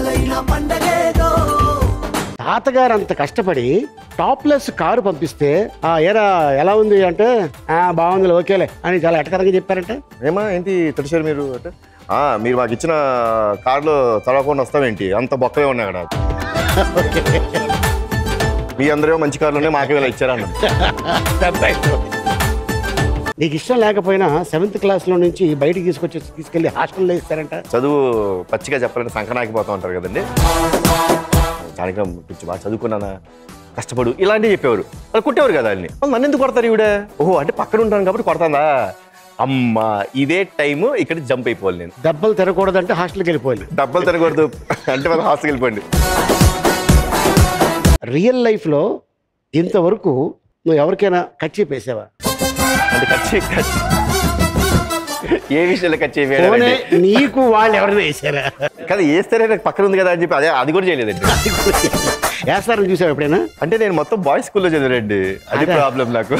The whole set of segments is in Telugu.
అసలైన పండగేదో తాతగారు అంత కష్టపడి టాప్లెస్ కారు పంపిస్తే ఆ ఏరా ఎలా ఉంది అంటే ఆ బాగుంది ఓకేలే అని చాలా ఎటకరంగా చెప్పారంటే ఏమా ఏంటి తడిచారు మీరు అంటే "ఆ, మీరు మాకు ఇచ్చిన కార్లో తడవకుండా వస్తామేంటి అంత బొక్కలే ఉన్నాయి అక్కడ మీ అందరూ మంచి కార్లోనే మాకే ఇలా ఇచ్చారా అన్నాడు నీకు ఇష్టం లేకపోయినా సెవెంత్ క్లాస్లో నుంచి బయటికి తీసుకొచ్చి తీసుకెళ్లి హాస్టల్లో ఇస్తారంట చదువు పచ్చిగా చెప్పాలంటే సంకనాకిపోతూ ఉంటారు కదండి దానికి కొంచెం బాగా చదువుకున్నానా కష్టపడు ఇలాంటివి చెప్పేవారు వాళ్ళు కుట్టేవారు కదా వాళ్ళని వాళ్ళు నన్ను ఎందుకు కొడతారు ఈవిడ ఓహో అంటే పక్కన ఉంటాను కాబట్టి కొడతాందా అమ్మా ఇదే టైము ఇక్కడ జంప్ అయిపోవాలి నేను దెబ్బలు తిరగకూడదంటే హాస్టల్కి వెళ్ళిపోవాలి డబ్బులు తినకూడదు అంటే మనం హాస్టల్కి వెళ్ళిపోండి రియల్ లైఫ్లో ఇంతవరకు నువ్వు ఎవరికైనా కచ్చి పేసావా అంటే ఖర్చు ఖర్చు ఏ విషయంలో ఖర్చు పోనీ వేయాలంటే నీకు వాళ్ళు ఎవరైనా వేసారా కదా వేస్తేనే నాకు పక్కన ఉంది కదా అని చెప్పి అదే అది కూడా చేయలేదండి వేస్తారని చూసావు ఎప్పుడైనా అంటే నేను మొత్తం బాయ్స్ స్కూల్లో చదివానండి అది అదే. ప్రాబ్లం నాకు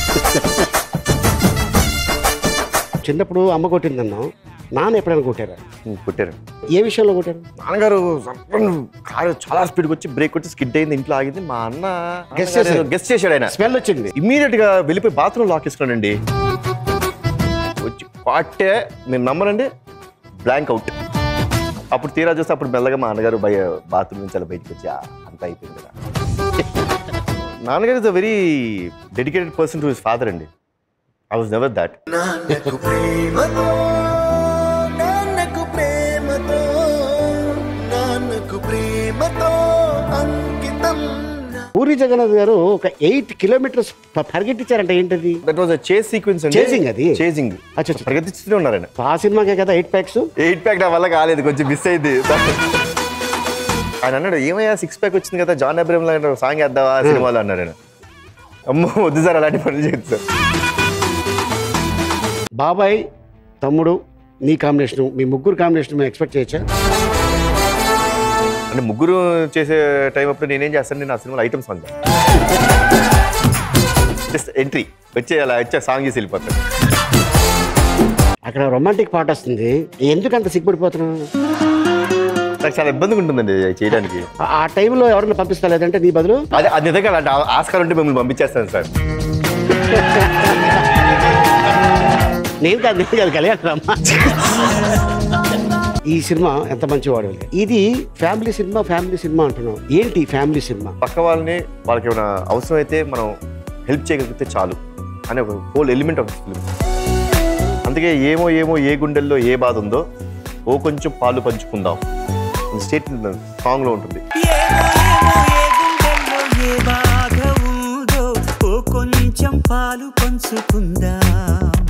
చిన్నప్పుడు అమ్మ కొట్టిందన్నావు నాన్న ఎప్పుడైనా కొట్టారా పుట్టారు ఏ విషయంలో కొట్టారు నాన్నగారు సర్రని కారు చాలా స్పీడ్ వచ్చి బ్రేక్ వచ్చి స్కిడ్ అయింది ఇంట్లో ఆగింది మా అన్న Guess చేశాడు. గెస్ట్ చేశాడు ఆయన స్మెల్ వచ్చింది ఇమ్మీడియట్ గా వెళ్ళిపోయి బాత్రూమ్ లాక్ వేసుకున్నాడండి వచ్చి పాటే మీరు నమ్మరండి బ్లాంక్ అవుట్ అప్పుడు తీరా చూస్తే అప్పుడు మెల్లగా మా అన్నగారు బయ బాత్రూమ్ నుంచి అలా బయటకు వచ్చి "ఆ, అంతా అయిపోయింది కదా నాన్నగారు is a very dedicated person to his father అండి ఐ వాజ్ నెవర్ దాట్ నాన్నకు ప్రేమతో నాన్నకు ప్రేమతో నాన్నకు ప్రేమతో అంకితం నా- పూరి జగన్నాథ్ గారు ఒక ఎయిట్ కిలోమీటర్స్ పరిగెట్టించారంట ఏంటది దట్ వాజ్ చేస్ సీక్వెన్స్ అండి Chasing అది? చేసింగ్ అచ్చా, అచ్చా. ప్రగతిస్తూనే ఉన్నారు ఆయన ఆ సినిమాకే కదా ఎయిట్ ప్యాక్స్ ఎయిట్ ప్యాక్ నా వల్ల కాలేదు కొంచెం మిస్ అయింది ఆయన అన్నాడు ఏమయ్యా సిక్స్ ప్యాక్ వచ్చింది కదా జాన్ అబ్రహం లాగా సాంగ్ వేద్దావా ఆ సినిమాలో అన్నారు ఆయన అమ్మో వద్దు సార్ అలాంటి పనులు చేయదు సార్ బాబాయ్ తమ్ముడు నీ కాంబినేషన్ మీ ముగ్గురు కాంబినేషన్ మేము ఎక్స్పెక్ట్ చేయొచ్చా అంటే ముగ్గురు చేసే టైం అప్పుడు నేనేం చేస్తాను నేను ఆ సినిమాలో ఐటమ్ సాంగ్ జస్ట్ ఎంట్రీ వచ్చే అలా వచ్చే సాంగ్ చేసి వెళ్ళిపోతాను అక్కడ రొమాంటిక్ పాట వస్తుంది ఎందుకు అంత సిగ్గుపడిపోతున్నావు నాకు చాలా ఇబ్బందిగా ఉంటుందండి అది చేయడానికి ఆ- ఆ టైంలో ఎవరిని పంపిస్తా లేదంటే నీ బదులు అదే అది నిజంగా అలాంటి ఆ- ఆస్కారం ఉంటే మిమ్మల్ని పంపించేస్తాను సార్ నేను కాదు నేను కాదు కళ్యాణరామ్మ ఈ సినిమా ఎంత మంచి వాడు ఇది ఫ్యామిలీ సినిమా ఫ్యామిలీ సినిమా అంటున్నావు ఏంటి ఫ్యామిలీ సినిమా పక్క వాళ్ళని వాళ్ళకి ఏమైనా అవసరం అయితే మనం హెల్ప్ చేయగలిగితే చాలు అనే ఒక హోల్ ఎలిమెంట్ ఆఫ్ ఫిల్మ్ అందుకే ఏమో ఏమో ఏ గుండెల్లో ఏ బాధ ఉందో ఓ కొంచెం పాలు పంచుకుందాం స్టేట్ సాంగ్లో ఉంటుంది ఏమో ఏమో ఏ గుండెల్లో ఏ బాధ ఉందో ఓ కొంచెం పాలు పంచుకుందాం